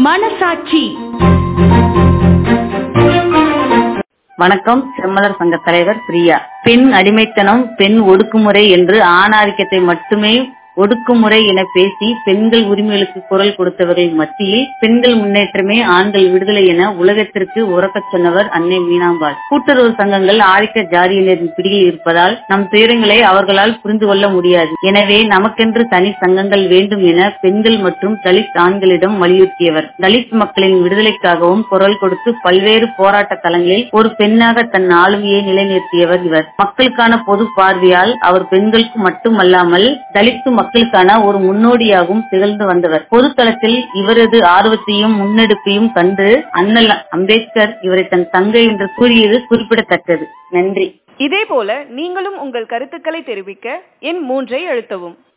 மனசாட்சி வணக்கம் செம்மலர் சங்க தலைவர் பிரியா பெண் அடிமைத்தனம் பெண் ஒடுக்குமுறை என்று ஆணாதிக்கத்தை மட்டுமே ஒடுக்குமுறை என பேசி பெண்கள் உரிமைகளுக்கு குரல் கொடுத்தவர்கள் மத்தியில் பெண்கள் முன்னேற்றமே ஆண்கள் விடுதலை என உலகத்திற்கு உறக்கச் சொன்னவர் அன்னை மீனாம்பாள் கூட்டுறவு சங்கங்கள் ஆதிக்க ஜாதியினரின் பிடியில் இருப்பதால் நம் துயரங்களை அவர்களால் புரிந்து கொள்ள முடியாது எனவே நமக்கென்று தனி சங்கங்கள் வேண்டும் என பெண்கள் மற்றும் தலித் ஆண்களிடம் வலியுறுத்தியவர் தலித் மக்களின் விடுதலைக்காகவும் குரல் கொடுத்து பல்வேறு போராட்ட தளங்களில் ஒரு பெண்ணாக தன் ஆளுமையை நிலைநிறுத்தியவர் இவர் மக்களுக்கான பொது பார்வையால் அவர் பெண்களுக்கு மட்டுமல்லாமல் தலித்து மக்களுக்கான ஒரு முன்னோடியாகவும் திகழ்ந்து வந்தவர் பொதுத்தளத்தில் இவரது ஆர்வத்தையும் முன்னெடுப்பையும் கண்டு அண்ணல் அம்பேத்கர் இவரை தன் தங்கை என்று கூறியது குறிப்பிடத்தக்கது நன்றி இதேபோல நீங்களும் உங்கள் கருத்துக்களை தெரிவிக்க எண் மூன்றை அழுத்தவும்